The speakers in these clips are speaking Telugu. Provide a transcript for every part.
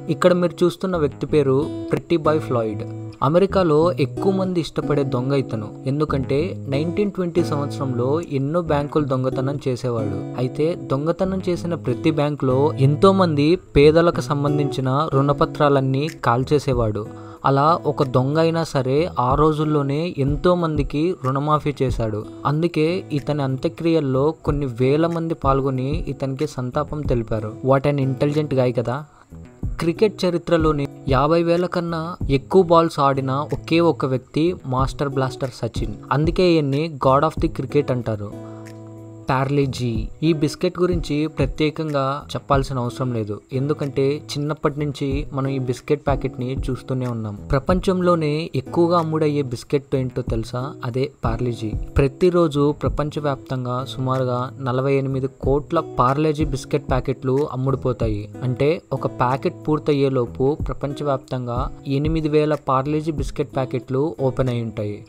ఇక్కడ మీరు చూస్తున్న వ్యక్తి పేరు ప్రిట్టి బాయ్ ఫ్లాయిడ్ అమెరికాలో ఎక్కువ మంది ఇష్టపడే దొంగ ఇతను ఎందుకంటే నైన్టీన్ ట్వంటీ సంవత్సరంలో ఎన్నో బ్యాంకులు దొంగతనం చేసేవాడు అయితే దొంగతనం చేసిన ప్రతి బ్యాంకులో ఎంతో మంది పేదలకు సంబంధించిన రుణపత్రాలన్నీ కాల్చేసేవాడు అలా ఒక దొంగ అయినా సరే ఆ రోజుల్లోనే ఎంతో మందికి రుణమాఫీ చేశాడు అందుకే ఇతని అంత్యక్రియల్లో కొన్ని వేల మంది పాల్గొని ఇతనికి సంతాపం తెలిపారు వాట్ అండ్ ఇంటెలిజెంట్ గాయ్ కదా క్రికెట్ చరిత్రలోని యాభై వేల కన్నా ఎక్కువ బాల్స్ ఆడిన ఒకే ఒక వ్యక్తి మాస్టర్ బ్లాస్టర్ సచిన్ అందుకే ఈయన్ని గాడ్ ఆఫ్ ది క్రికెట్ అంటారు పార్లేజీ ఈ బిస్కెట్ గురించి ప్రత్యేకంగా చెప్పాల్సిన అవసరం లేదు ఎందుకంటే చిన్నప్పటి నుంచి మనం ఈ బిస్కెట్ ప్యాకెట్ ని చూస్తూనే ఉన్నాం ప్రపంచంలోనే ఎక్కువగా అమ్ముడయ్యే బిస్కెట్ ఏంటో తెలుసా అదే పార్లేజీ ప్రతిరోజు ప్రపంచవ్యాప్తంగా సుమారుగా నలభై ఎనిమిది కోట్ల పార్లేజీ బిస్కెట్ ప్యాకెట్లు అమ్ముడుపోతాయి అంటే ఒక ప్యాకెట్ పూర్తయ్యేలోపు ప్రపంచవ్యాప్తంగా ఎనిమిది వేల పార్లేజీ బిస్కెట్ ప్యాకెట్లు ఓపెన్ అయి ఉంటాయి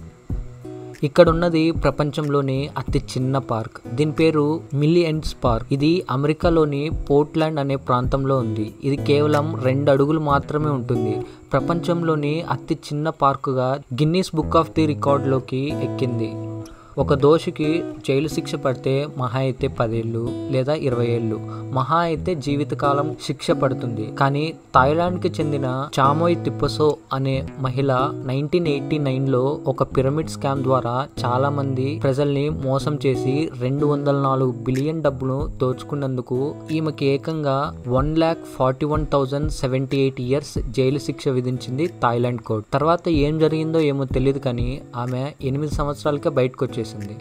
ఇక్కడ ఉన్నది ప్రపంచంలోని అతి చిన్న పార్క్ దీని పేరు మిలియన్స్ పార్క్ ఇది అమెరికాలోని పోర్ట్లాండ్ అనే ప్రాంతంలో ఉంది ఇది కేవలం రెండు అడుగులు మాత్రమే ఉంటుంది ప్రపంచంలోని అతి చిన్న పార్కుగా గిన్నీస్ బుక్ ఆఫ్ ది రికార్డ్లోకి ఎక్కింది ఒక దోషికి జైలు శిక్ష పడితే మహా అయితే పదేళ్ళు లేదా ఇరవై ఏళ్ళు మహా అయితే జీవితకాలం శిక్ష పడుతుంది కానీ థాయిలాండ్కి చెందిన చామోయ్ తిప్పసో అనే మహిళ నైన్టీన్ ఎయిటీ నైన్లో ఒక పిరమిడ్ స్కామ్ ద్వారా చాలా మంది ప్రజల్ని మోసం చేసి రెండు వందల నాలుగు బిలియన్ డబ్బును దోచుకున్నందుకు ఈమెకి ఏకంగా one lakh forty one thousand seventy eight years jail శిక్ష విధించింది థాయిలాండ్ కోర్ట్ తర్వాత ఏం జరిగిందో ఏమో తెలియదు కానీ ఆమె ఎనిమిది సంవత్సరాలకే బయటకు వచ్చేసింది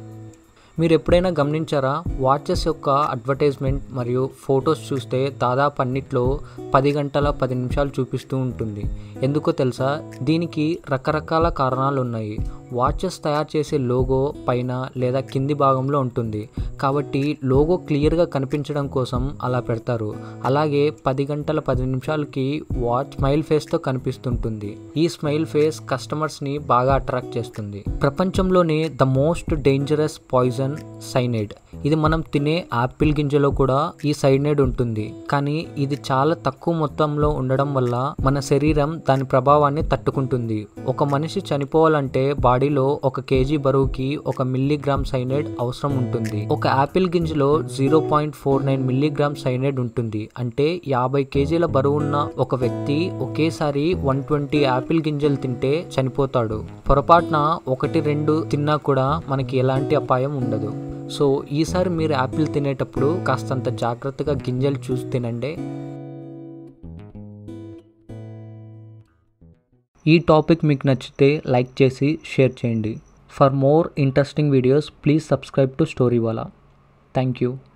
మీరు ఎప్పుడైనా గమనించారా వాచెస్ యొక్క అడ్వర్టైజ్మెంట్ మరియు ఫొటోస్ చూస్తే దాదాపు అన్నిట్లో పది గంటల పది నిమిషాలు చూపిస్తూ ఉంటుంది ఎందుకో తెలుసా దీనికి రకరకాల కారణాలు ఉన్నాయి వాచెస్ తయారు చేసే లోగో పైన లేదా కింది భాగంలో ఉంటుంది కాబట్టి లోగో క్లియర్గా కనిపించడం కోసం అలా పెడతారు అలాగే పది గంటల పది నిమిషాలకి వాచ్ స్మైల్ ఫేస్తో కనిపిస్తుంటుంది ఈ స్మైల్ ఫేస్ కస్టమర్స్ని బాగా అట్రాక్ట్ చేస్తుంది ప్రపంచంలోనే the most dangerous poison cyanide ఇది మనం తినే యాపిల్ గింజలో కూడా ఈ సైనైడ్ ఉంటుంది కానీ ఇది చాలా తక్కువ మొత్తంలో ఉండడం వల్ల మన శరీరం దాని ప్రభావాన్ని తట్టుకుంటుంది ఒక మనిషి చనిపోవాలంటే బాడీలో ఒక కేజీ బరువుకి ఒక మిల్లీగ్రామ్ సైనైడ్ అవసరం ఉంటుంది ఒక యాపిల్ గింజలో zero point four nine milligram cyanide ఉంటుంది అంటే యాభై కేజీల బరువున్న ఒక వ్యక్తి ఒకేసారి వన్ ట్వంటీ యాపిల్ గింజలు తింటే చనిపోతాడు పొరపాటున ఒకటి రెండు తిన్నా కూడా మనకి ఎలాంటి అపాయం ఉండదు సో ఈసారి మీరు యాపిల్ తినేటప్పుడు కాస్తంత జాగ్రత్తగా గింజలు చూసి తినండి ఈ టాపిక్ మీకు నచ్చితే లైక్ చేసి షేర్ చేయండి for more interesting videos please subscribe to story wala thank you